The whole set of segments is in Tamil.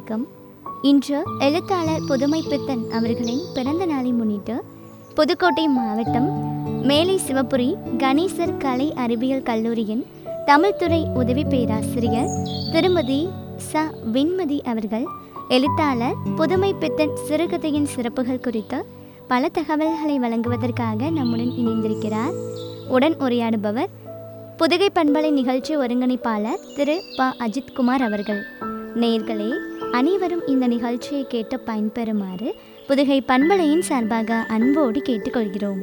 வணக்கம் இன்று எழுத்தாளர் புதுமை பித்தன் அவர்களின் பிறந்த நாளை முன்னிட்டு புதுக்கோட்டை மாவட்டம் மேலை சிவபுரி கணேசர் கலை அறிவியல் கல்லூரியின் தமிழ்துறை உதவி பேராசிரியர் திருமதி ச வின்மதி அவர்கள் எழுத்தாளர் புதுமை பித்தன் சிறுகதையின் சிறப்புகள் குறித்து பல தகவல்களை வழங்குவதற்காக நம்முடன் இணைந்திருக்கிறார் உடன் உரையாடுபவர் புதுகை பண்பலை நிகழ்ச்சி ஒருங்கிணைப்பாளர் திரு ப அஜித்குமார் அவர்கள் நேயர்களே அனைவரும் இந்த நிகழ்ச்சியை கேட்டு பயன்பெறுமாறு புதுகை பண்பலையின் சார்பாக அன்போடு கேட்டுக்கொள்கிறோம்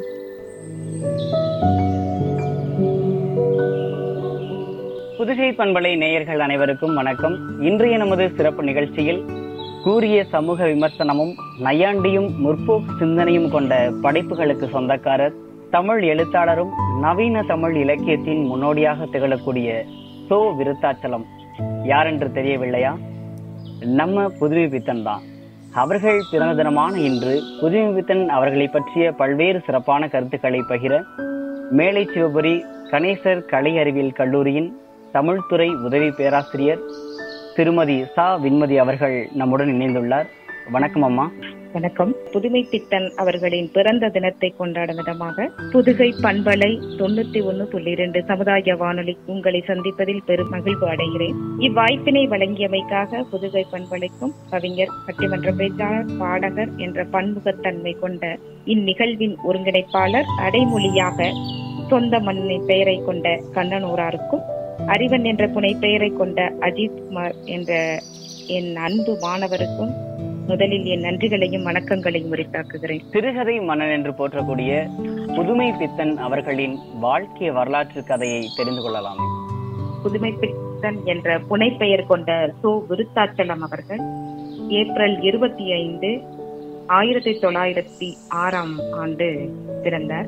புதுகை பண்பலை நேயர்கள் அனைவருக்கும் வணக்கம் இன்றைய நமது சிறப்பு நிகழ்ச்சியில் கூறிய சமூக விமர்சனமும் நையாண்டியும் முற்போக்கு சிந்தனையும் கொண்ட படைப்புகளுக்கு சொந்தக்காரர் தமிழ் எழுத்தாளரும் நவீன தமிழ் இலக்கியத்தின் முன்னோடியாக திகழக்கூடிய சோ விருத்தாச்சலம் யாரென்று தெரியவில்லையா நம்ம புதுமை பித்தன் தான் அவர்கள் பிறந்த தினமான இன்று புதுமை பித்தன் அவர்களை பற்றிய பல்வேறு சிறப்பான கருத்துக்களை பகிர மேலை சிவபுரி கணேசர் கலை அறிவியல் கல்லூரியின் தமிழ்துறை உதவி பேராசிரியர் திருமதி சா வின்மதி அவர்கள் நம்முடன் இணைந்துள்ளார் வணக்கம் அம்மா வணக்கம் புதுமை பித்தன் அவர்களின் பிறந்த தினத்தை கொண்டாடும் விதமாக புதுகை பண்பலை தொண்ணூத்தி ஒன்னு புள்ளி இரண்டு சமுதாய வானொலி உங்களை சந்திப்பதில் பெரும் மகிழ்வு அடைகிறேன் இவ்வாய்ப்பினை வழங்கியமைக்காக புதுகை பண்பலைக்கும் கவிஞர் பட்டிமன்ற பேச்சாளர் பாடகர் என்ற பன்முகத்தன்மை கொண்ட இந்நிகழ்வின் ஒருங்கிணைப்பாளர் அடைமொழியாக சொந்த மண்ணின் பெயரை கொண்ட கண்ணனூராருக்கும் அறிவன் என்ற புனை பெயரை கொண்ட அஜித் குமார் என்ற என் அன்பு மாணவருக்கும் முதலில் என் நன்றிகளையும் வணக்கங்களையும் உரித்தாக்குகிறேன் சிறுகதை மன்னன் என்று போற்றக்கூடிய புதுமை பித்தன் அவர்களின் வாழ்க்கை வரலாற்று கதையை தெரிந்து கொள்ளலாமே புதுமை பித்தன் என்ற புனைப்பெயர் கொண்ட சோ விருத்தாச்சலம் அவர்கள் ஏப்ரல் இருபத்தி ஐந்து ஆயிரத்தி தொள்ளாயிரத்தி ஆறாம் ஆண்டு பிறந்தார்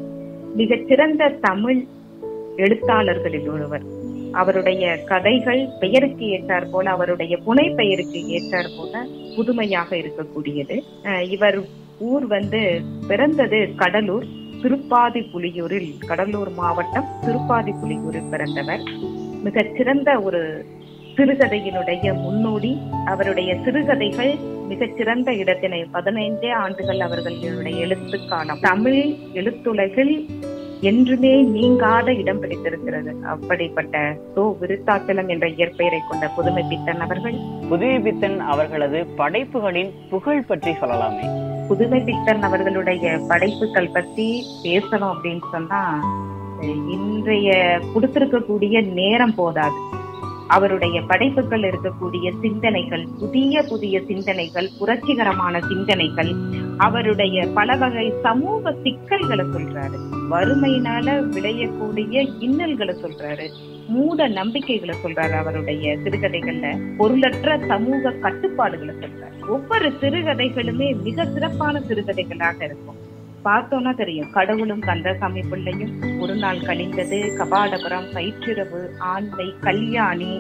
மிகச்சிறந்த தமிழ் எழுத்தாளர்களில் ஒருவர் அவருடைய கதைகள் பெயருக்கு ஏற்றார் போல அவருடைய புனை பெயருக்கு ஏற்றார் போல புதுமையாக இருக்கக்கூடியது அஹ் இவர் ஊர் வந்து பிறந்தது கடலூர் திருப்பாதி புலியூரில் கடலூர் மாவட்டம் திருப்பாதி புலியூரில் பிறந்தவர் மிகச்சிறந்த ஒரு சிறுகதையினுடைய முன்னோடி அவருடைய சிறுகதைகள் மிகச்சிறந்த இடத்தினை பதினைந்தே ஆண்டுகள் அவர்களுடைய எழுத்து காலம் தமிழ் எழுத்துலகில் என்றுமே நீங்காத இடம் பிடித்திருக்கிறது அப்படிப்பட்ட சோ விருத்தாச்சலம் என்ற இயற்பெயரை கொண்ட புதுமை பித்தன் அவர்கள் புதுமை பித்தன் அவர்களது படைப்புகளின் புகழ் பற்றி சொல்லலாமே புதுமை பித்தன் அவர்களுடைய படைப்புகள் பத்தி பேசணும் அப்படின்னு சொன்னா அஹ் இன்றைய கொடுத்திருக்கக்கூடிய நேரம் போதாது அவருடைய படைப்புகள் இருக்கக்கூடிய சிந்தனைகள் புதிய புதிய சிந்தனைகள் புரட்சிகரமான சிந்தனைகள் அவருடைய பல வகை சமூக சிக்கல்களை சொல்றாரு வறுமையினால விளையக்கூடிய இன்னல்களை சொல்றாரு மூட நம்பிக்கைகளை சொல்றாரு அவருடைய சிறுகதைகள்ல பொருளற்ற சமூக கட்டுப்பாடுகளை சொல்றாரு ஒவ்வொரு சிறுகதைகளுமே மிக சிறப்பான சிறுகதைகளாக இருக்கும் பார்த்தோம்னா தெரியும் கடவுளும் கந்தசாமி பிள்ளையும் ஒரு நாள் கழிந்தது கபாடபுரம் பயிற்றிரவு ஆண்மை கல்யாணி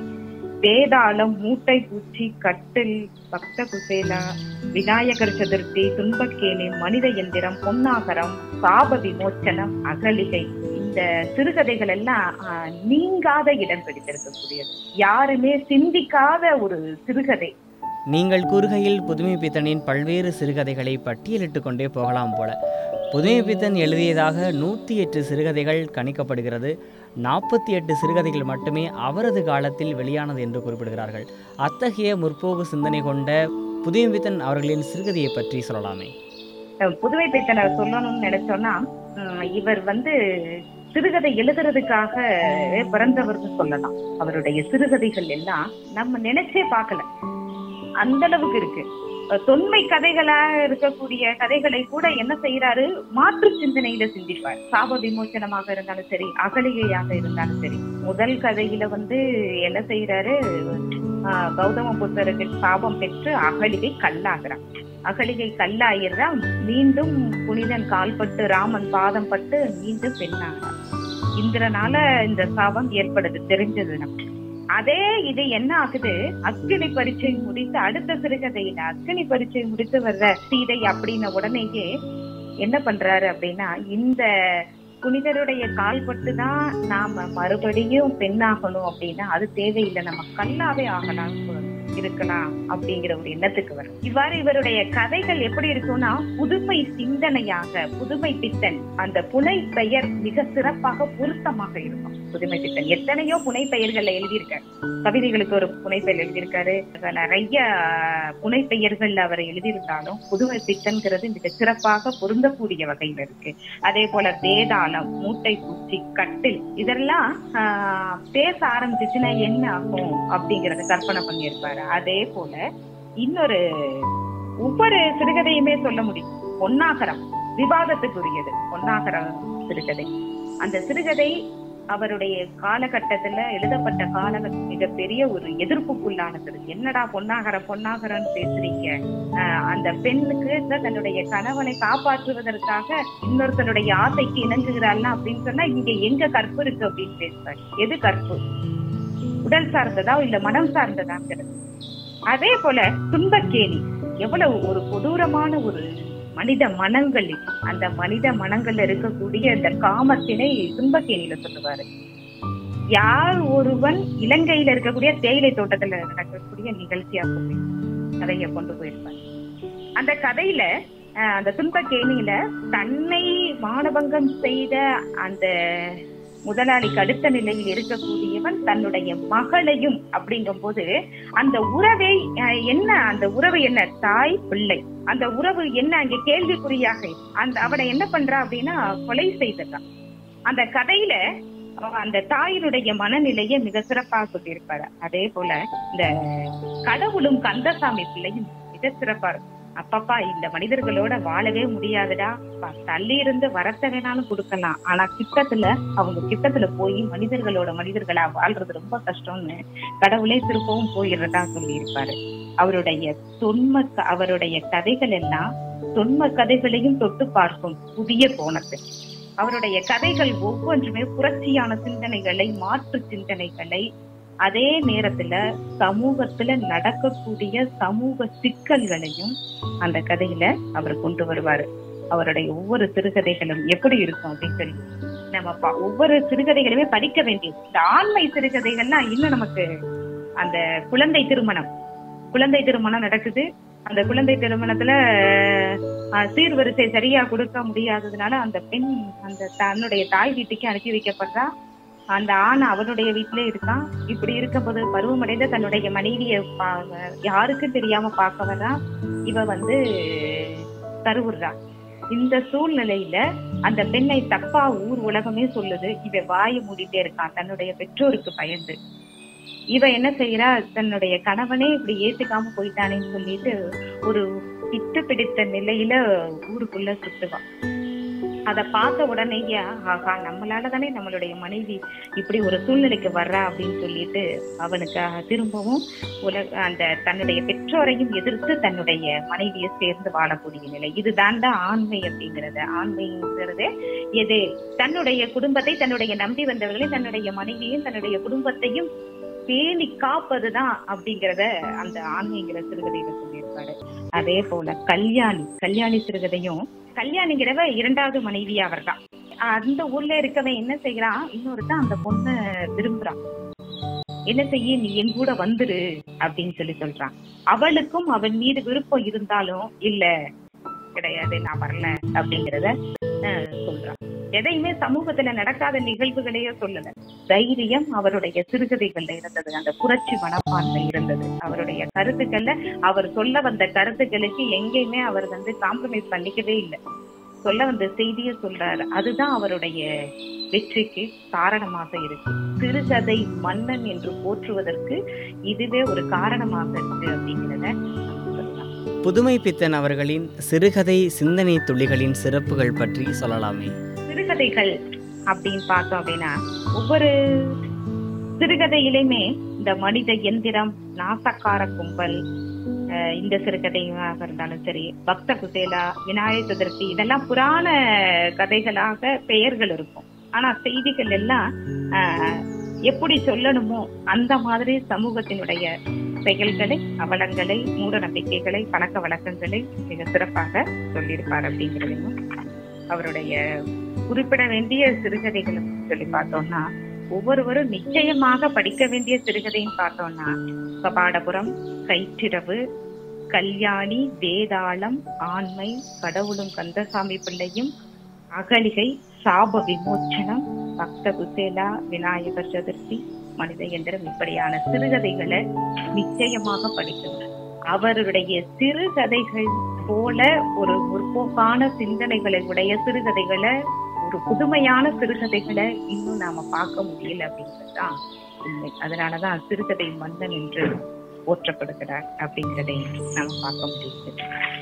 வேதாளம் மூட்டை பூச்சி கட்டில் பக்த குசேலா விநாயகர் சதுர்த்தி துன்பக்கேணி மனித எந்திரம் பொன்னாகரம் சாப விமோச்சனம் அகலிகை இந்த சிறுகதைகள் எல்லாம் ஆஹ், நீங்காத இடம் பிடித்திருக்கக்கூடியது யாருமே சிந்திக்காத ஒரு சிறுகதை நீங்கள் கூறுகையில் புதுமை பித்தனின் பல்வேறு சிறுகதைகளை பட்டியலிட்டு கொண்டே போகலாம் போல புதுமை பித்தன் எழுதியதாக நூற்றி எட்டு சிறுகதைகள் கணிக்கப்படுகிறது நாற்பத்தி எட்டு சிறுகதைகள் மட்டுமே அவரது காலத்தில் வெளியானது என்று குறிப்பிடுகிறார்கள் அத்தகைய முற்போக்கு சிந்தனை கொண்ட புதுமை பித்தன் அவர்களின் சிறுகதையை பற்றி சொல்லலாமே அஹ், புதுமை பித்தனை சொல்லணும்னு நினைச்சோம்னா உம், இவர் வந்து சிறுகதை எழுதுறதுக்காக பிறந்தவர்னு சொல்லலாம் அவருடைய சிறுகதைகள் எல்லாம் நம்ம நினைச்சே பார்க்கல அந்த அளவுக்கு இருக்கு அஹ் தொன்மை கதைகளா இருக்கக்கூடிய கதைகளை கூட என்ன செய்யறாரு மாற்று சிந்தனையில சிந்திப்பார் சாப விமோச்சனமாக இருந்தாலும் சரி அகலிகையாக இருந்தாலும் சரி முதல் கதையில வந்து என்ன செய்யறாரு ஆஹ் கௌதம புத்தருக்கு சாபம் பெற்று அகலிகை கல்லாகிறான் அகலிகை கல்லாயிரா மீண்டும் புனிதன் கால்பட்டு ராமன் பாதம் பட்டு மீண்டும் பெண்ணாகிறான் இந்திரனால இந்த சாபம் ஏற்படுது தெரிஞ்சது நமக்கு அதே இது என்ன ஆகுது அக்னி பரீட்சை முடித்து அடுத்த சிறுகதையில அக்னி பரீட்சை முடித்து வர்ற சீதை அப்படின்ன உடனேயே என்ன பண்றாரு அப்படின்னா இந்த புனிதருடைய கால்பட்டு தான் நாம மறுபடியும் பெண்ணாகணும் அப்படின்னா அது தேவையில்லை நம்ம கல்லாவே ஆகலாம்னு சொல்றாரு. இருக்கலாம் அப்படிங்கிற ஒரு எண்ணத்துக்கு வரும் இவ்வாறு இவருடைய கதைகள் எப்படி இருக்கும்னா புதுமை சிந்தனையாக புதுமை பித்தன் அந்த புனை பெயர் மிக சிறப்பாக பொருத்தமாக இருக்கும் புதுமை பித்தன் எத்தனையோ புனை பெயர்கள்ல எழுதியிருக்காரு கவிதைகளுக்கு ஒரு புனை பெயர் எழுதியிருக்காரு நிறைய புனை பெயர்கள் அவர் எழுதியிருந்தாலும் புதுமை பித்தன்கிறது மிக சிறப்பாக பொருந்தக்கூடிய வகையில் இருக்கு அதே போல வேதாளம் மூட்டை பூச்சி கட்டில் இதெல்லாம் ஆஹ், பேச ஆரம்பிச்சுச்சுன்னா என்ன ஆகும் அப்படிங்கறத கற்பனை பண்ணியிருப்பாரு அதே போல இன்னொரு ஒவ்வொரு சிறுகதையுமே சொல்ல முடியும் பொன்னாகரம் விவாதத்துக்குரியது பொன்னாகரம் சிறுகதை அந்த சிறுகதை அவருடைய காலகட்டத்துல எழுதப்பட்ட காலகட்டம் மிகப்பெரிய ஒரு எதிர்ப்புக்குள்ளானது என்னடா பொன்னாகரம் பொன்னாகரம்னு பேசுறீங்க ஆஹ் அந்த பெண்ணுக்கு தான் தன்னுடைய கணவனை காப்பாற்றுவதற்காக இன்னொருத்தருடைய ஆசைக்கு இணங்குகிறாள்னா அப்படின்னு சொன்னா இங்க எங்க கற்பு இருக்கு அப்படின்னு பேசுறாங்க எது கற்பு உடல் சார்ந்ததா இல்ல மனம் சார்ந்ததாங்கிறது அதே போல துன்பக்கேணி எவ்வளவு ஒரு கொடூரமான ஒரு மனித மனங்கள் இது. அந்த மனித மனங்கள்ல இருக்கக்கூடிய இந்த காமத்தினை துன்பக்கேணியில சொல்லுவாரு யார் ஒருவன் இலங்கையில இருக்கக்கூடிய தேயிலை தோட்டத்துல நடக்கக்கூடிய நிகழ்ச்சியாக கதையை கொண்டு போயிருப்பார் அந்த கதையில அஹ், அந்த துன்பக்கேணியில தன்னை மானபங்கம் செய்த அந்த முதலாளிக்கு அடுத்த நிலையில் இருக்கக்கூடியவன் தன்னுடைய மகளையும் அப்படிங்கும் போது அந்த உறவை அஹ், என்ன அந்த உறவு என்ன தாய் பிள்ளை அந்த உறவு என்ன அங்க கேள்விக்குறியாக இருக்கு. அந்த அவனை என்ன பண்றா அப்படின்னா கொலை செய்ததான் அந்த கதையில அவன் அந்த தாயினுடைய மனநிலையை மிக சிறப்பாக சொல்லியிருப்பாரு அதே போல இந்த கடவுளும் கந்தசாமி பிள்ளையும் மிக சிறப்பா இருக்கும் அப்பப்பா இந்த மனிதர்களோட வாழவே முடியாதுடா பா, தள்ளி இருந்து வரத்த வேணாலும் கொடுக்கலாம் ஆனா கிட்டத்துல அவங்க கிட்டத்துல போய் மனிதர்களோட மனிதர்களா வாழ்றது ரொம்ப கஷ்டம்னு கடவுளே திருப்பவும் போயிடுறதா சொல்லியிருப்பாரு அவருடைய தொன்ம க- அவருடைய கதைகள் எல்லாம் தொன்ம கதைகளையும் தொட்டு பார்க்கும் புதிய கோணத்தில் அவருடைய கதைகள் ஒவ்வொன்றுமே புரட்சியான சிந்தனைகளை மாற்று சிந்தனைகளை அதே நேரத்துல சமூகத்துல நடக்கக்கூடிய சமூக சிக்கல்களையும் அந்த கதையில அவர் கொண்டு வருவாரு அவருடைய ஒவ்வொரு சிறுகதைகளும் எப்படி இருக்கும் அப்படின்னு சொல்லி நம்ம பா- ஒவ்வொரு சிறுகதைகளுமே படிக்க வேண்டியது இந்த ஆண்மை சிறுகதைகள்லாம் இன்னும் நமக்கு அந்த குழந்தை திருமணம் குழந்தை திருமணம் நடக்குது அந்த குழந்தை திருமணத்துல அஹ், சீர்வரிசை சரியா கொடுக்க முடியாததுனால அந்த பெண் அந்த தன்னுடைய தாய் வீட்டுக்கு அனுப்பி வைக்கப்படுறா அந்த ஆண் அவனுடைய வீட்டிலே இருக்கான் இப்படி இருக்கும்போது பருவமடைந்த தன்னுடைய மனைவியை பா- யாருக்கும் தெரியாம பார்க்க வர்றா இவ வந்து கருவுறா இந்த சூழ்நிலையில அந்த பெண்ணை தப்பா ஊர் உலகமே சொல்லுது இவ வாயை மூடிட்டே இருக்கான் தன்னுடைய பெற்றோருக்கு பயந்து இவ என்ன செய்யறா தன்னுடைய கணவனே இப்படி ஏத்துக்காம போயிட்டானேன்னு சொல்லிட்டு ஒரு பித்து பிடித்த நிலையில ஊருக்குள்ள சுத்துவா அத பார்த்த உடனேயே ஆகா நம்மளால தானே நம்மளுடைய மனைவி இப்படி ஒரு சூழ்நிலைக்கு வர்றா அப்படின்னு சொல்லிட்டு அவனுக்காக திரும்பவும் உலக அந்த தன்னுடைய பெற்றோரையும் எதிர்த்து தன்னுடைய மனைவியை சேர்ந்து வாழக்கூடிய நிலை இதுதான் தான் ஆண்மை அப்படிங்கிறது ஆண்மைங்கிறது எது தன்னுடைய குடும்பத்தை தன்னுடைய நம்பி வந்தவர்களை தன்னுடைய மனைவியையும் தன்னுடைய குடும்பத்தையும் பேணி காப்பதுதான் அப்படிங்கறத அந்த ஆண்மைங்கிற சிறுகதையில சொல்லியிருப்பாரு அதே போல கல்யாணி கல்யாணி சிறுகதையும் கல்யாணிங்கிறவ இரண்டாவது மனைவியா அவர்தான் அந்த ஊர்ல இருக்கவன் என்ன செய்யறான் இன்னொருத்தன் அந்த பொண்ணை விரும்புறான் என்ன செய்ய நீ என் கூட வந்துரு அப்படின்னு சொல்லி சொல்றான் அவளுக்கும் அவன் மீது விருப்பம் இருந்தாலும் இல்ல கிடையாது நான் வரல அப்படிங்கறத அஹ், சொல்றான் எதையுமே சமூகத்துல நடக்காத நிகழ்வுகளையே சொல்லல தைரியம் அவருடைய சிறுகதைகள்ல இருந்தது அந்த புரட்சி மனப்பான்மை இருந்தது அவருடைய கருத்துக்கள்ல அவர் சொல்ல வந்த கருத்துக்களுக்கு எங்கேயுமே அவர் வந்து காம்ப்ரமைஸ் பண்ணிக்கவே இல்லை சொல்ல வந்த செய்தியை சொல்றாரு அதுதான் அவருடைய வெற்றிக்கு காரணமாக இருக்கு சிறுகதை மன்னன் என்று போற்றுவதற்கு இதுவே ஒரு காரணமாக இருக்கு அப்படிங்கிறத நம்ம சொல்லலாம் புதுமை பித்தன் அவர்களின் சிறுகதை சிந்தனை துளிகளின் சிறப்புகள் பற்றி சொல்லலாமே சிறுகதைகள் அப்படின்னு பார்த்தோம் அப்படின்னா ஒவ்வொரு சிறுகதையிலுமே இந்த மனித எந்திரம் நாசக்கார கும்பல் அஹ் இந்த சிறுகதையாக இருந்தாலும் சரி பக்த குசேலா விநாயகர் சதுர்த்தி இதெல்லாம் புராண கதைகளாக பெயர்கள் இருக்கும் ஆனா செய்திகள் எல்லாம் ஆஹ், எப்படி சொல்லணுமோ அந்த மாதிரி சமூகத்தினுடைய செயல்களை அவலங்களை மூட நம்பிக்கைகளை பழக்க வழக்கங்களை மிக சிறப்பாக சொல்லியிருப்பார் அப்படிங்கிறதையும் அவருடைய குறிப்பிட வேண்டிய சிறுகதைகள் சொல்லி பார்த்தோம்னா ஒவ்வொருவரும் நிச்சயமாக படிக்க வேண்டிய சிறுகதைன்னு பார்த்தோம்னா கபாடபுரம் கைச்சிரவு கல்யாணி வேதாளம் ஆண்மை கடவுளும் கந்தசாமி பிள்ளையும் அகலிகை சாப விமோச்சனம் பக்த குசேலா விநாயகர் சதுர்த்தி மனித எந்திரம் இப்படியான சிறுகதைகளை நிச்சயமாக படிக்கணும் அவருடைய சிறுகதைகள் போல ஒரு முற்போக்கான சிந்தனைகளை உடைய சிறுகதைகளை ஒரு புதுமையான சிறுகதைகளை இன்னும் நாம பார்க்க முடியல அப்படின்றதுதான் உண்மை அதனாலதான் சிறுகதை மன்னன் என்று போற்றப்படுகிறார் அப்படிங்கிறதை நாம பார்க்க முடியுது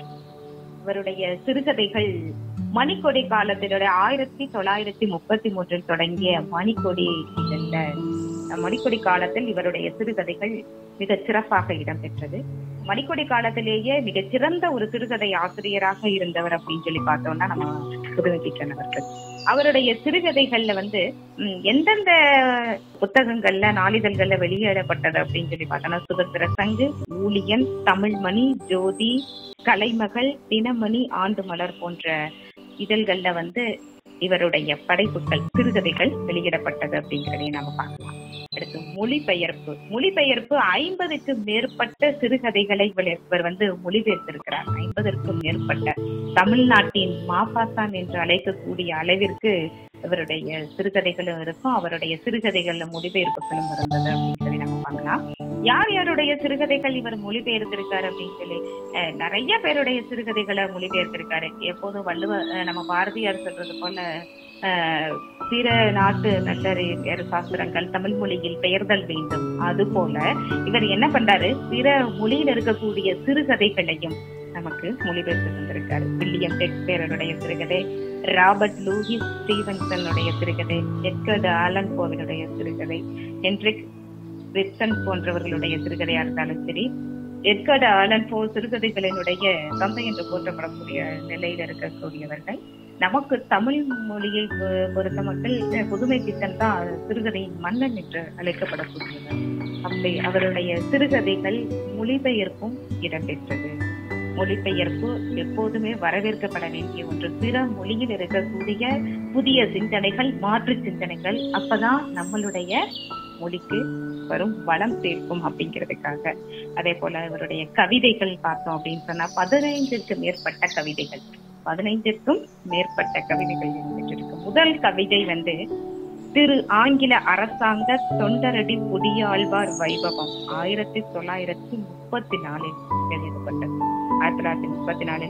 இவருடைய சிறுகதைகள் மணிக்கொடி காலத்தினுடைய ஆயிரத்தி தொள்ளாயிரத்தி முப்பத்தி மூன்றில் தொடங்கிய மணிக்கொடி இதழ்ல மணிக்கொடி காலத்தில் இவருடைய சிறுகதைகள் மிக சிறப்பாக இடம்பெற்றது மணிக்கொடி காலத்திலேயே மிக சிறந்த ஒரு சிறுகதை ஆசிரியராக இருந்தவர் அப்படின்னு சொல்லி பார்த்தோம்னா நம்ம புதுமைப்பித்தன் அவர்கள் அவருடைய சிறுகதைகள்ல வந்து ம், எந்தெந்த புத்தகங்கள்ல நாளிதழ்கள்ல வெளியிடப்பட்டது அப்படின்னு சொல்லி பார்த்தோம்னா சுதந்திர சங்கு ஊழியன் தமிழ்மணி ஜோதி கலைமகள் தினமணி ஆண்டு மலர் போன்ற இதழ்கள்ல வந்து இவருடைய படைப்புகள் சிறுகதைகள் வெளியிடப்பட்டது அப்படிங்கிறதையும் நாம பார்க்கலாம் அடுத்து மொழிபெயர்ப்பு மொழிபெயர்ப்பு ஐம்பதுக்கு மேற்பட்ட சிறுகதைகளை இவர் இவர் வந்து மொழிபெயர்த்திருக்கிறார் ஐம்பதற்கும் மேற்பட்ட தமிழ்நாட்டின் மாபாசான் என்று அழைக்கக்கூடிய அளவிற்கு இவருடைய சிறுகதைகளும் இருக்கும் அவருடைய சிறுகதைகள்ல மொழிபெயர்ப்புகளும் இருந்தது அப்படின்னு சொல்லி நம்ம பார்க்கலாம் யார் யாருடைய சிறுகதைகள் இவர் மொழிபெயர்த்திருக்காரு அப்படின்னு சொல்லி அஹ், நிறைய பேருடைய சிறுகதைகளை மொழிபெயர்த்திருக்காரு எப்போதும் வள்ளுவ அஹ், நம்ம பாரதியார் சொல்றது போல அஹ், பிற நாட்டு நல்லறிஞர் சாஸ்திரங்கள் தமிழ் மொழியில் பெயர்தல் வேண்டும் அது போல இவர் என்ன பண்றாரு பிற மொழியில் இருக்கக்கூடிய சிறுகதைகளையும் நமக்கு மொழிபெயர்த்து தந்திருக்காரு வில்லியம் ஷேக்ஸ்பியருடைய சிறுகதை ராபர்ட் லூயிஸ் ஸ்டீவன்சனுடைய சிறுகதை எட்கர்டு ஆலன் போவினுடைய சிறுகதை ஹென்ரிக் ரிப்சன் போன்றவர்களுடைய சிறுகதையா இருந்தாலும் சரி எட்கர்டு ஆலன் போ சிறுகதைகளினுடைய தந்தை என்று போற்றப்படக்கூடிய நிலையில இருக்கக்கூடியவர்கள் நமக்கு தமிழ் மொழியை பொ- பொறுத்த மக்கள் புதுமை பித்தன் தான் சிறுகதையின் மன்னன் என்று அழைக்கப்படக்கூடியவர் அப்படி அவருடைய சிறுகதைகள் மொழிபெயர்ப்பும் இடம்பெற்றது மொழிபெயர்ப்பு எப்போதுமே வரவேற்கப்பட வேண்டிய ஒன்று பிற மொழியில் இருக்கக்கூடிய புதிய சிந்தனைகள் மாற்று சிந்தனைகள் அப்பதான் நம்மளுடைய மொழிக்கு வரும் வளம் சேர்க்கும் அப்படிங்கிறதுக்காக அதே போல இவருடைய கவிதைகள் பார்த்தோம் அப்படின்னு சொன்னா பதினைந்திற்கு மேற்பட்ட கவிதைகள் பதினைந்திற்கும் மேற்பட்ட கவிதைகள் இடம்பெற்றிருக்கு முதல் கவிதை வந்து திரு ஆங்கில அரசாங்க தொண்டரடி புதியாழ்வார் வைபவம் ஆயிரத்தி தொள்ளாயிரத்தி முப்பத்தி நாலில் வெளியிடப்பட்டது ஆயிரத்தி தொள்ளாயிரத்தி முப்பத்தி நாலில்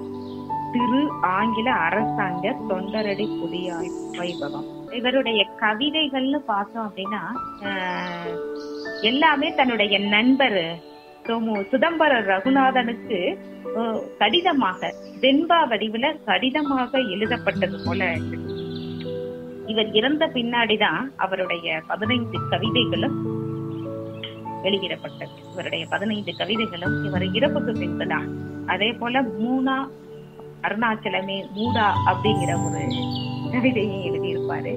திரு ஆங்கில அரசாங்க தொண்டரடி புதியாழ் வைபவம் இவருடைய கவிதைகள்னு பார்த்தோம் அப்படின்னா ஆஹ், எல்லாமே தன்னுடைய நண்பர் சோமு சிதம்பர ரகுநாதனுக்கு ஆஹ், கடிதமாக வெண்பா வடிவுல கடிதமாக எழுதப்பட்டது போல இருக்கு. இவர் இறந்த பின்னாடிதான் அவருடைய பதினைந்து கவிதைகளும் வெளியிடப்பட்டது இவருடைய பதினைந்து கவிதைகளும் இவர் இறப்புக்கு பின்புதான் அதே போல மூணா அருணாச்சலமே மூடா அப்படிங்கிற ஒரு கவிதையை எழுதியிருப்பாரு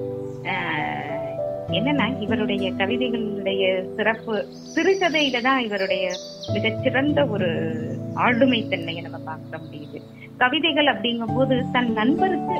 ஆஹ் என்னன்னா இவருடைய கவிதைகளுடைய சிறப்பு சிறுகதையில தான் இவருடைய மிகச்சிறந்த ஒரு ஆளுமை தன்மையை நம்ம பார்க்க முடியுது கவிதைகள் அப்படிங்கும் போது தன் நண்பருக்கு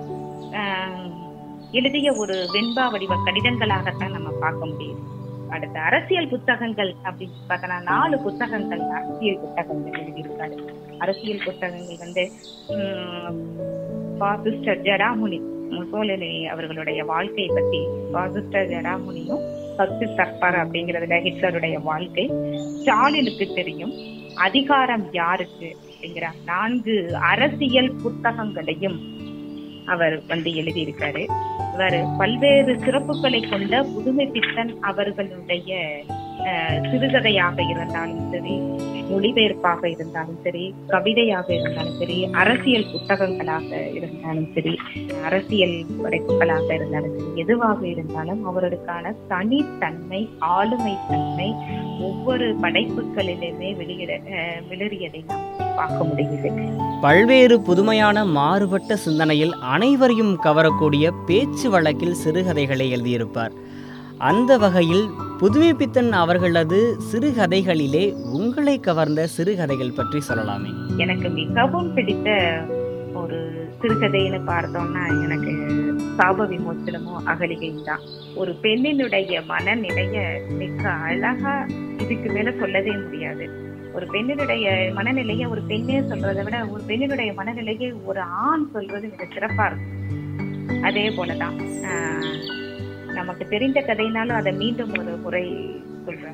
ஆஹ், எழுதிய ஒரு வெண்பா வடிவ கடிதங்களாகத்தான் நம்ம பார்க்க முடியுது அடுத்து அரசியல் புத்தகங்கள் அப்படின்னு பார்த்தோம்னா நாலு புத்தகங்கள் அரசியல் புத்தகங்கள் எழுதியிருக்காரு அரசியல் புத்தகங்கள் வந்து உம், பாசிஸ்டர் ஜடாமுனி முசோலினி அவர்களுடைய வாழ்க்கையை பத்தி பாசிஸ்டர் ஜடாமுனியும் பத்து தற்பார் அப்படிங்கிறதுல ஹிட்லருடைய வாழ்க்கை ஸ்டாலினுக்கு தெரியும் அதிகாரம் யாருக்கு அப்படிங்கிற நான்கு அரசியல் புத்தகங்களையும் அவர் வந்து எழுதியிருக்காரு இவர் பல்வேறு சிறப்புகளை கொண்ட புதுமை பித்தன் அவர்களுடைய அஹ், சிறுகதையாக இருந்தாலும் சரி மொழிபெயர்ப்பாக இருந்தாலும் சரி கவிதையாக இருந்தாலும் சரி அரசியல் புத்தகங்களாக இருந்தாலும் சரி அரசியல் படைப்புகளாக இருந்தாலும் சரி எதுவாக இருந்தாலும் அவருக்கான தனித்தன்மை ஆளுமை தன்மை ஒவ்வொரு படைப்புகளிலுமே வெளியிட அஹ், வெளியதை நாம் பார்க்க முடியுது பல்வேறு புதுமையான மாறுபட்ட சிந்தனையில் அனைவரையும் கவரக்கூடிய பேச்சு வழக்கில் சிறுகதைகளை எழுதியிருப்பார் அந்த வகையில் புதுமைப்பித்தன் அவர்களது சிறுகதைகளிலே உங்களை கவர்ந்த சிறுகதைகள் பற்றி சொல்லலாமே எனக்கு மிகவும் பிடித்த ஒரு சிறுகதைன்னு பார்த்தோம்னா எனக்கு சாப விமோச்சனமும் அகலிகையும் தான் ஒரு பெண்ணினுடைய மனநிலைய மிக அழகா இதுக்கு மேல சொல்லவே முடியாது ஒரு பெண்ணினுடைய மனநிலைய ஒரு பெண்ணே சொல்றதை விட ஒரு பெண்ணினுடைய மனநிலையை ஒரு ஆண் சொல்றது மிக சிறப்பா இருக்கும் அதே போலதான் ஆஹ், நமக்கு தெரிந்த கதைனாலும் அதை மீண்டும் ஒரு முறை சொல்றேன்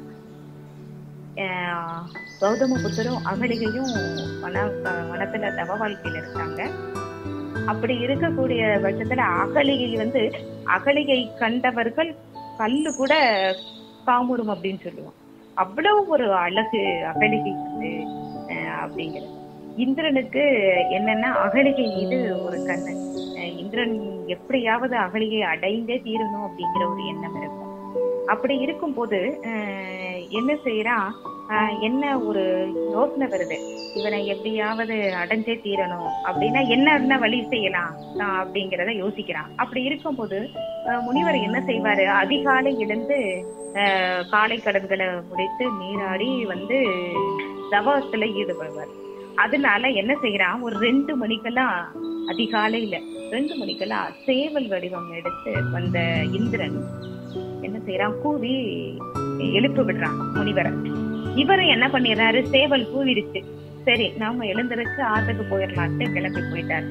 ஆஹ், கௌதம புத்தரும் அகலிகையும் வன வனத்துல தவ வாழ்க்கையில இருக்காங்க அப்படி இருக்கக்கூடிய பட்சத்துல அகலிகை வந்து அகலிகை கண்டவர்கள் கல்லு கூட காமுறும் அப்படின்னு சொல்லுவோம் அவ்வளவு ஒரு அழகு அகலிகை வந்து அஹ், அப்படிங்கிறது இந்திரனுக்கு என்னன்னா அகலிகை மீது ஒரு கண்ணு அஹ், இந்திரன் எப்படியாவது அகலிகை அடைந்தே தீரணும் அப்படிங்கிற ஒரு எண்ணம் இருக்கும் அப்படி இருக்கும்போது அஹ், என்ன செய்யறான் ஆஹ் என்ன ஒரு யோசனை வருது இவனை எப்படியாவது அடைஞ்சே தீரணும் அப்படின்னா என்ன என்ன வழி செய்யலாம் ஆஹ் அப்படிங்கிறத யோசிக்கிறான் அப்படி இருக்கும்போது ஆஹ் முனிவர் என்ன செய்வாரு அதிகாலை எழுந்து ஆஹ் காலை கடன்களை முடித்து நீராடி வந்து தவத்துல ஈடுபடுவார் அதனால என்ன செய்யறான் ஒரு ரெண்டு மணிக்கெல்லாம் அதிகாலையில ரெண்டு மணிக்கெல்லாம் சேவல் வடிவம் எடுத்து வந்த இந்திரன் என்ன செய்யறான் கூவி எழுப்பி விடுறான் முனிவரை இவரும் என்ன பண்ணிடுறாரு சேவல் கூவிடுச்சு சரி நாம எழுந்திருச்சு ஆத்துக்கு போயிடலான்ட்டு கிளம்பி போயிட்டாரு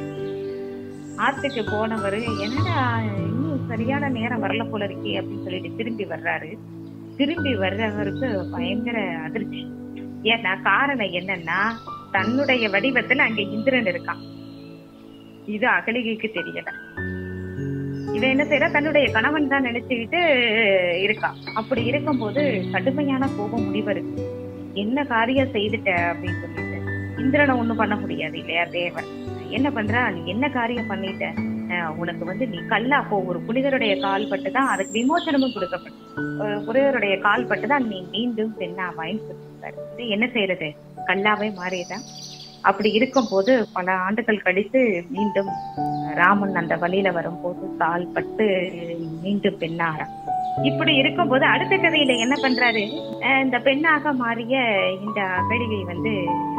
ஆத்துக்கு போனவர் என்னடா இன்னும் சரியான நேரம் வரல போல இருக்கே அப்படின்னு சொல்லிட்டு திரும்பி வர்றாரு திரும்பி வர்றவருக்கு பயங்கர அதிர்ச்சி ஏன்னா காரணம் என்னன்னா தன்னுடைய வடிவத்துல அங்க இந்திரன் இருக்கான் இது அகலிகைக்கு தெரியல இவன் என்ன செய்யறா தன்னுடைய கணவன் தான் நினைச்சுக்கிட்டு இருக்கா அப்படி இருக்கும்போது கடுமையான கோபம் முடிவருக்கு என்ன காரியம் செய்துட்ட அப்படின்னு சொல்லிட்டு இந்திரனை ஒண்ணும் பண்ண முடியாது இல்லையா தேவன் என்ன பண்றா நீ என்ன காரியம் பண்ணிட்ட அஹ் உனக்கு வந்து நீ கல்லா போ ஒரு புனிதருடைய கால் பட்டு தான் அதுக்கு விமோசனமும் கொடுக்கப்படும் ஒரு புனிதருடைய கால் பட்டு தான் நீ மீண்டும் பெண்ணாவாயின்னு சொல்லியிருக்காரு இது என்ன செய்யறது கல்லாவே மாறியதான் அப்படி இருக்கும்போது பல ஆண்டுகள் கழித்து மீண்டும் ராமன் அந்த வழியில வரும்போது கால் பட்டு மீண்டும் பெண்ணாகிறான் இப்படி இருக்கும்போது அடுத்த கதையில என்ன பண்றாரு அஹ் இந்த பெண்ணாக மாறிய இந்த அகழிகை வந்து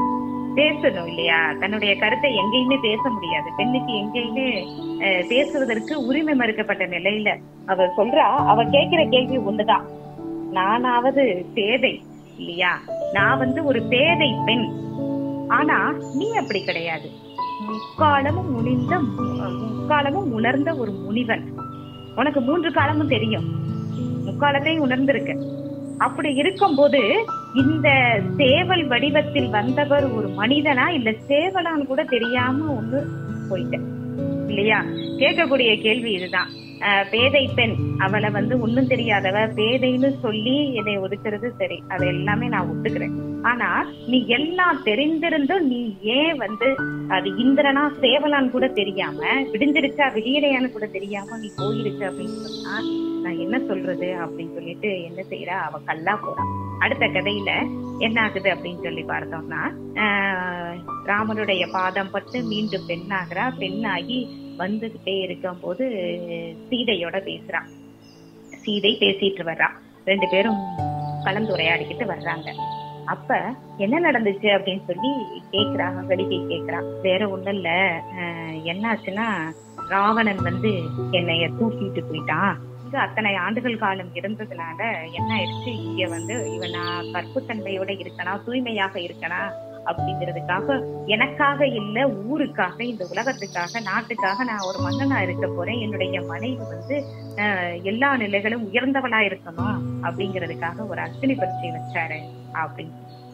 பேசணும் இல்லையா தன்னுடைய கருத்தை எங்கேயுமே பேச முடியாது பெண்ணுக்கு எங்கேயுமே அஹ், பேசுவதற்கு உரிமை மறுக்கப்பட்ட நிலையில அவ சொல்றா அவ கேட்கிற கேள்வி ஒண்ணுதான் நானாவது பேதை இல்லையா நான் வந்து ஒரு பேதை பெண் ஆனா நீ அப்படி கிடையாது முக்காலமும் முனிந்த முக்காலமும் உணர்ந்த ஒரு முனிவன் உனக்கு மூன்று காலமும் தெரியும் முக்காலத்தையும் உணர்ந்திருக்க அப்படி இருக்கும்போது இந்த சேவல் வடிவத்தில் வந்தவர் ஒரு மனிதனா இல்ல சேவலான்னு கூட தெரியாம ஒண்ணு போயிட்ட இல்லையா கேட்கக்கூடிய கேள்வி இதுதான் அஹ் பேதை பெண் அவளை வந்து ஒண்ணும் தெரியாதவ பேதைன்னு சொல்லி என்னை ஒதுக்குறது சரி அதை எல்லாமே நான் ஒத்துக்கிறேன் ஆனா நீ எல்லாம் தெரிந்திருந்தும் நீ ஏன் வந்து அது இந்திரனா சேவலான்னு கூட தெரியாம விடிஞ்சிருச்சா விடியலையான்னு கூட தெரியாம நீ போயிருக்க அப்படின்னு சொன்னா நான் என்ன சொல்றது அப்படின்னு சொல்லிட்டு என்ன செய்யறா அவ கல்லா போறான் அடுத்த கதையில என்ன ஆகுது அப்படின்னு சொல்லி பார்த்தோம்னா ஆஹ் ராமனுடைய பாதம் பட்டு மீண்டும் பெண்ணாகிறா பெண்ணாகி வந்துகிட்டே இருக்கும் போது சீதையோட பேசுறான் சீதை பேசிட்டு வர்றா ரெண்டு பேரும் கலந்துரையாடிக்கிட்டு வர்றாங்க அப்ப என்ன நடந்துச்சு அப்படின்னு சொல்லி கேக்குறா கடிகை கேக்குறா வேற ஒண்ணும் இல்ல ஆஹ் என்னாச்சுன்னா ராவணன் வந்து என்னைய தூக்கிட்டு போயிட்டான் இங்க அத்தனை ஆண்டுகள் காலம் இருந்ததுனால என்ன ஆயிடுச்சு இங்க வந்து இவன் நான் கற்புத்தன்மையோட இருக்கனா தூய்மையாக இருக்கனா அப்படிங்கிறதுக்காக எனக்காக இல்ல ஊருக்காக இந்த உலகத்துக்காக நாட்டுக்காக நான் ஒரு மன்னனா இருக்க போறேன் என்னுடைய மனைவி வந்து ஆஹ், எல்லா நிலைகளும் உயர்ந்தவளா இருக்கணும் அப்படிங்கிறதுக்காக ஒரு அக்னி பரீட்சை வச்சாரு அப்படின்னு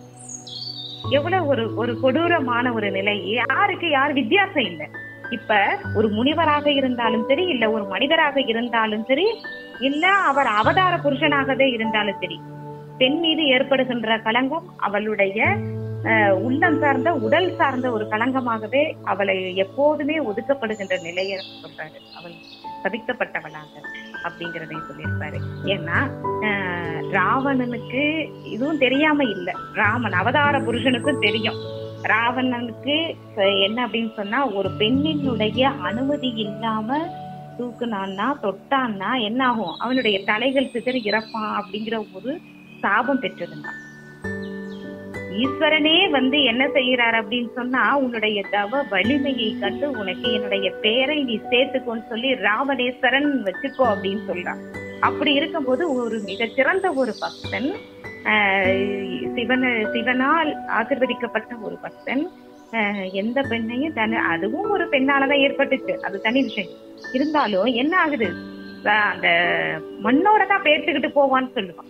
எவ்வளவு ஒரு ஒரு கொடூரமான ஒரு நிலை யாருக்கு யார் வித்தியாசம் இல்லை இப்ப ஒரு முனிவராக இருந்தாலும் சரி இல்ல ஒரு மனிதராக இருந்தாலும் சரி இல்ல அவர் அவதார புருஷனாகவே இருந்தாலும் சரி பெண் மீது ஏற்படுகின்ற களங்கம் அவளுடைய அஹ், உள்ளம் சார்ந்த உடல் சார்ந்த ஒரு களங்கமாகவே அவளை எப்போதுமே ஒதுக்கப்படுகின்ற நிலையை சொல்றாரு அவள் சபிக்கப்பட்டவளாக அப்படிங்கறதை சொல்லியிருப்பாரு ஏன்னா அஹ், ராவணனுக்கு இதுவும் தெரியாம இல்ல ராமன் அவதார புருஷனுக்கும் தெரியும் ராவணனுக்கு அஹ், என்ன அப்படின்னு சொன்னா ஒரு பெண்ணினுடைய அனுமதி இல்லாம தூக்குனான்னா தொட்டான்னா என்ன ஆகும் அவனுடைய தலைகள் சிதறி இறப்பான் அப்படிங்கிற ஒரு சாபம் பெற்றிருந்தான் ஈஸ்வரனே வந்து என்ன செய்யறார் அப்படின்னு சொன்னா உன்னுடைய தவ வலிமையை கண்டு உனக்கு என்னுடைய பெயரை நீ சேர்த்துக்கோன்னு சொல்லி ராவணேஸ்வரன் வச்சுக்கோ அப்படின்னு சொல்றான் அப்படி இருக்கும்போது ஒரு மிகச்சிறந்த ஒரு பக்தன் ஆஹ் சிவன சிவனால் ஆசிர்வதிக்கப்பட்ட ஒரு பக்தன் ஆஹ் எந்த பெண்ணையும் தன் அதுவும் ஒரு பெண்ணாலதான் ஏற்பட்டுச்சு அது தனி விஷயம் இருந்தாலும் என்ன ஆகுது ஆஹ் அந்த மண்ணோட தான் பேர்த்துக்கிட்டு போவான்னு சொல்லுவான்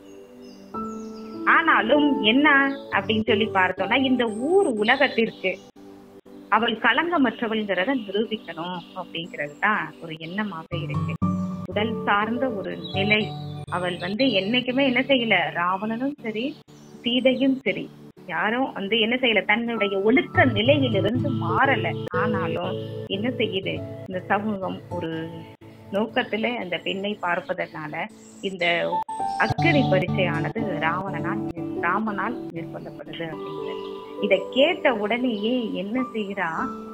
ஆனாலும் என்ன அப்படின்னு சொல்லி பார்த்தோம்னா இந்த ஊர் உலகத்திற்கு அவள் களங்கமற்றவள்ங்கிறத நிரூபிக்கணும் அப்படிங்கிறது தான் ஒரு எண்ணமாக இருக்கு உடல் சார்ந்த ஒரு நிலை அவள் வந்து என்னைக்குமே என்ன செய்யல ராவணனும் சரி சீதையும் சரி யாரும் வந்து என்ன செய்யல தன்னுடைய ஒழுக்க நிலையிலிருந்து மாறல ஆனாலும் என்ன செய்யுது இந்த சமூகம் ஒரு நோக்கத்துல அந்த பெண்ணை பார்ப்பதனால இந்த அக்கினி பரீட்சையானது ராவணனால் ராமனால் மேற்கொள்ளப்படுது அப்படிங்கிறது இதை கேட்ட உடனேயே என்ன செய்யறா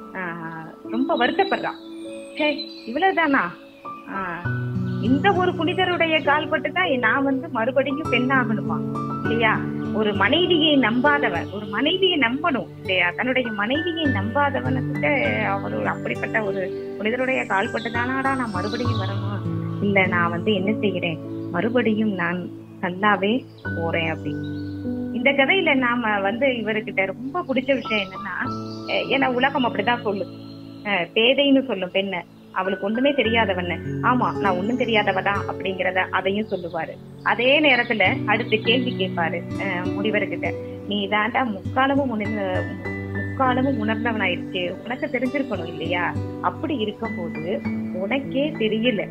ஆஹ் ரொம்ப வருத்தப்படுறான் சே இவ்வளவுதானா ஆஹ் இந்த ஒரு புனிதருடைய கால்பட்டு தான் நான் வந்து மறுபடியும் பெண்ணாகணுமா இல்லையா ஒரு மனைவியை நம்பாதவன் ஒரு மனைவியை நம்பணும் இல்லையா தன்னுடைய மனைவியை நம்பாதவனுக்கிட்ட அவர் ஒரு அப்படிப்பட்ட ஒரு புனிதருடைய கால்பட்டு தானாடா நான் மறுபடியும் வரணும் இல்ல நான் வந்து என்ன செய்கிறேன் மறுபடியும் நான் நல்லாவே போறேன் அப்படி இந்த கதையில நாம வந்து இவர்கிட்ட ரொம்ப பிடிச்ச விஷயம் என்னன்னா அஹ் ஏன்னா உலகம் அப்படிதான் சொல்லும் அஹ் பேதைன்னு சொல்லும் பெண்ணை அவளுக்கு ஒண்ணுமே தெரியாதவன்னு ஆமா நான் ஒண்ணும் தெரியாதவதான் அப்படிங்கறத அதையும் சொல்லுவாரு அதே நேரத்துல அடுத்து கேள்வி கேட்பாரு அஹ் முனிவர்கிட்ட நீ தாண்டா முக்காலமும் உணர்ந்த முக்காலமும் உணர்ந்தவனாயிருச்சு உனக்கு தெரிஞ்சிருக்கணும் இல்லையா அப்படி இருக்கும்போது உனக்கே தெரியல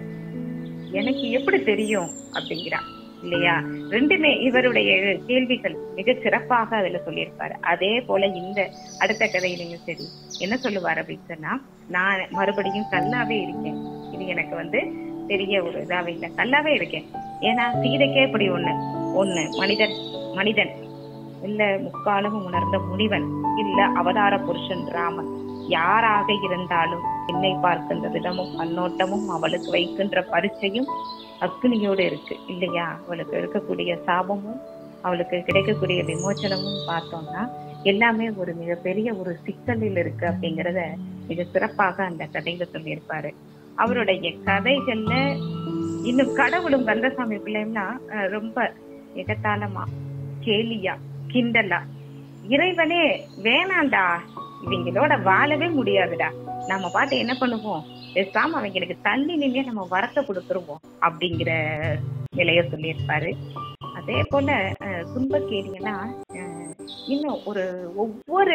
எனக்கு எப்படி தெரியும் அப்படிங்கிறா இல்லையா ரெண்டுமே இவருடைய கேள்விகள் மிக சிறப்பாக அதுல சொல்லியிருப்பாரு அதே போல இந்த அடுத்த கதையிலையும் சரி என்ன சொல்லுவார் அப்படின்னு சொன்னா நான் மறுபடியும் கல்லாவே இருக்கேன் இது எனக்கு வந்து பெரிய ஒரு இதாவே இல்லை கல்லாவே இருக்கேன் ஏன்னா சீதைக்கே இப்படி ஒண்ணு ஒண்ணு மனிதன் மனிதன் இல்ல முக்காலமும் உணர்ந்த முனிவன் இல்ல அவதார புருஷன் ராமன் யாராக இருந்தாலும் என்னை பார்க்கின்ற விதமும் கண்ணோட்டமும் அவளுக்கு வைக்கின்ற பரிச்சையும் அக்னியோடு இருக்கு இல்லையா அவளுக்கு இருக்கக்கூடிய சாபமும் அவளுக்கு கிடைக்கக்கூடிய விமோச்சனமும் பார்த்தோம்னா எல்லாமே ஒரு மிகப்பெரிய ஒரு சிக்கலில் இருக்கு அப்படிங்கறத மிக சிறப்பாக அந்த கதையில சொல்லியிருப்பாரு அவருடைய கதைகள்ல இன்னும் கடவுளும் கந்தசாமி பிள்ளைன்னா அஹ், ரொம்ப எகத்தாளமா கேலியா கிண்டலா இறைவனே வேணாண்டா இவங்களோட வாழவே முடியாதுடா நம்ம பாட்டு என்ன பண்ணுவோம் பேசாம அவங்களுக்கு தள்ளி நின்னே நம்ம வரத்தை கொடுத்துருவோம் அப்படிங்கிற நிலைய சொல்லியிருப்பாரு அதே போல அஹ், துன்பக்கேலியெல்லாம் அஹ், இன்னும் ஒரு ஒவ்வொரு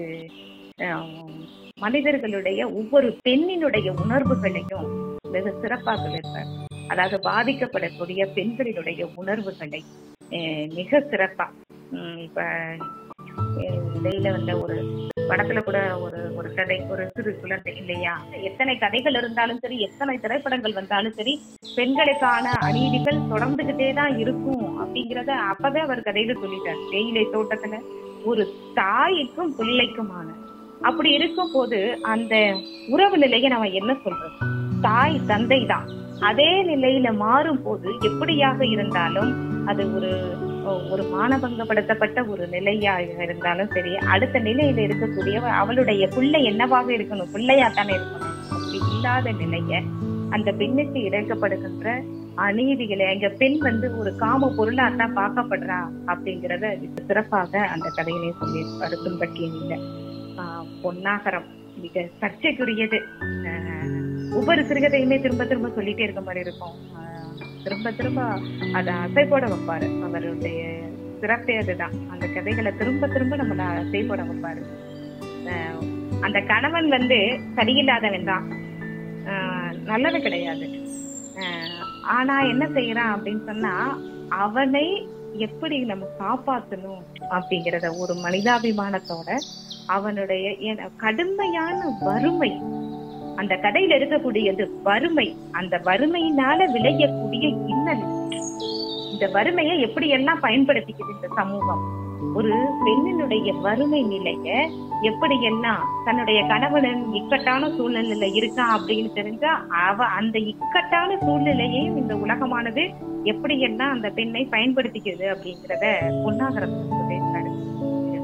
அஹ், மனிதர்களுடைய ஒவ்வொரு பெண்ணினுடைய உணர்வுகளையும் வெகு சிறப்பாக சொல்லியிருப்பார் அதாவது பாதிக்கப்படக்கூடிய பெண்களினுடைய உணர்வுகளை அஹ், மிக சிறப்பா உம் இப்ப அஹ், இடையில வந்த ஒரு படத்துல கூட ஒரு ஒரு கதை ஒரு சிறு குழந்தை இல்லையா எத்தனை கதைகள் இருந்தாலும் சரி எத்தனை திரைப்படங்கள் வந்தாலும் சரி பெண்களுக்கான அநீதிகள் தொடர்ந்துகிட்டே தான் இருக்கும் அப்படிங்கறத அப்பவே அவர் கதையில சொல்லிட்டார் தேயிலை தோட்டத்துல ஒரு தாய்க்கும் பிள்ளைக்குமான அப்படி இருக்கும் போது அந்த உறவு நிலையை நம்ம என்ன சொல்றது தாய் தந்தை தான் அதே நிலையில மாறும் போது எப்படியாக இருந்தாலும் அது ஒரு ஒரு மானபங்கப்படுத்தப்பட்ட ஒரு நிலையாக இருந்தாலும் சரி அடுத்த நிலையில இருக்கக்கூடிய அவளுடைய பிள்ளை என்னவாக இருக்கணும் பிள்ளையா தானே இருக்கணும் அப்படி இல்லாத நிலைய அந்த பெண்ணுக்கு இழைக்கப்படுகின்ற அநீதிகளை அங்க பெண் வந்து ஒரு காம பொருளா தான் பார்க்கப்படுறா அப்படிங்கறத சிறப்பாக அந்த கதையிலே சொல்லியிருப்பாரு துன்பக்கியில ஆஹ் பொன்னாகரம் மிக சர்ச்சைக்குரியது ஆஹ் ஒவ்வொரு சிறுகதையுமே திரும்ப திரும்ப சொல்லிட்டே இருக்க மாதிரி இருக்கும் ஆஹ் திரும்ப திரும்ப அதை அசை போட வைப்பாரு அவருடைய சிறப்பே அதுதான் அந்த கதைகளை திரும்ப திரும்ப நம்மள அசை போட வைப்பாரு ஆஹ் அந்த கணவன் வந்து சரியில்லாதவன் தான் ஆஹ் நல்லது கிடையாது ஆஹ் ஆனா என்ன செய்யறான் அப்படின்னு சொன்னா அவனை எப்படி நம்ம காப்பாத்தணும் அப்படிங்கறத ஒரு மனிதாபிமானத்தோட அவனுடைய ஏன்னா கடுமையான வறுமை அந்த கதையில இருக்கக்கூடியது வறுமை அந்த வறுமையினால விளையக்கூடிய இன்னல் இந்த வறுமையை எப்படி எல்லாம் பயன்படுத்திக்குது இந்த சமூகம் ஒரு பெண்ணினுடைய வறுமை நிலைய எப்படி எல்லாம் தன்னுடைய கணவனின் இக்கட்டான சூழ்நிலையில இருக்கான் அப்படின்னு தெரிஞ்சா அவ அந்த இக்கட்டான சூழ்நிலையையும் இந்த உலகமானது எப்படி எல்லாம் அந்த பெண்ணை பயன்படுத்திக்குது அப்படிங்கிறத பொன்னாகரம் சொல்லியிருக்காரு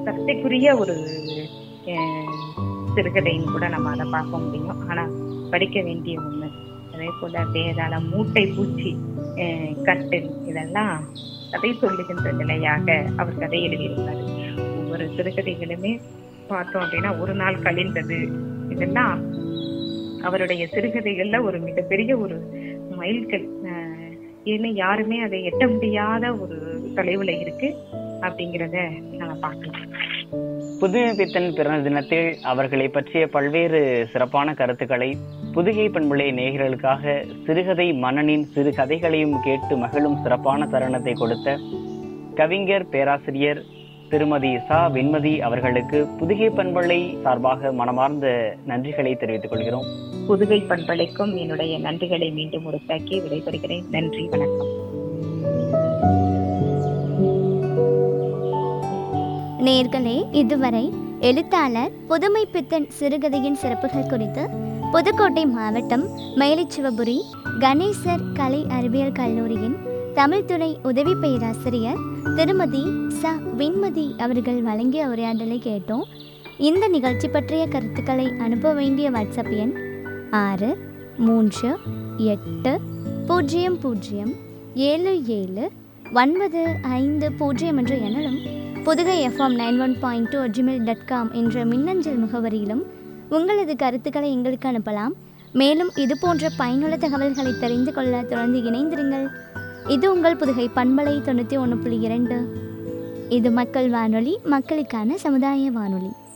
சர்ச்சைக்குரிய ஒரு அஹ், சிறுகதைன்னு கூட நம்ம அதை பார்க்க முடியும் ஆனா படிக்க வேண்டிய ஒண்ணு அதே போல வேதாளம் மூட்டை பூச்சி அஹ், கட்டில் இதெல்லாம் கதை சொல்லுகின்ற நிலையாக அவர் கதை எழுதியிருந்தார் ஒவ்வொரு சிறுகதைகளுமே பார்த்தோம் அப்படின்னா ஒரு நாள் கழிந்தது இதெல்லாம் அவருடைய சிறுகதைகள்ல ஒரு மிகப்பெரிய ஒரு மைல்கல் அஹ், ஏன்னு யாருமே அதை எட்ட முடியாத ஒரு தொலைவுல இருக்கு அப்படிங்கிறத நம்ம பார்க்கலாம் புதுமை பித்தன் பிறந்த தினத்தில் அவர்களை பற்றிய பல்வேறு சிறப்பான கருத்துக்களை புதுகை பண்புலை நேயர்களுக்காக சிறுகதை மன்னனின் சிறு கதைகளையும் கேட்டு மகிழும் சிறப்பான தருணத்தை கொடுத்த கவிஞர் பேராசிரியர் திருமதி சா வெண்மதி அவர்களுக்கு புதுகை பண்புலை சார்பாக மனமார்ந்த நன்றிகளை தெரிவித்துக் கொள்கிறோம் புதுகை பண்பலைக்கும் என்னுடைய நன்றிகளை மீண்டும் உறுத்தாக்கி விடைபெறுகிறேன் நன்றி வணக்கம் நேர்களே இதுவரை எழுத்தாளர் புதுமை பித்தன் சிறுகதையின் சிறப்புகள் குறித்து புதுக்கோட்டை மாவட்டம் மயிலிச்சிவபுரி கணேசர் கலை அறிவியல் கல்லூரியின் தமிழ்துறை உதவி பேராசிரியர் திருமதி ச விண்மதி அவர்கள் வழங்கிய உரையாடலை கேட்டோம் இந்த நிகழ்ச்சி பற்றிய கருத்துக்களை அனுப்ப வேண்டிய வாட்ஸ்அப் எண் ஆறு மூன்று எட்டு பூஜ்ஜியம் பூஜ்ஜியம் ஏழு ஏழு ஒன்பது ஐந்து பூஜ்ஜியம் என்ற எண்ணிலும் Pudukai FM nine one point two Gmail dot com என்ற மின்னஞ்சல் முகவரியிலும் உங்களது கருத்துக்களை எங்களுக்கு அனுப்பலாம் மேலும் இது போன்ற பயனுள்ள தகவல்களை தெரிந்து கொள்ள தொடர்ந்து இணைந்திருங்கள் இது உங்கள் புதுகை பண்பலை தொண்ணூற்றி ஒன்று புள்ளி இரண்டு இது மக்கள் வானொலி மக்களுக்கான சமுதாய வானொலி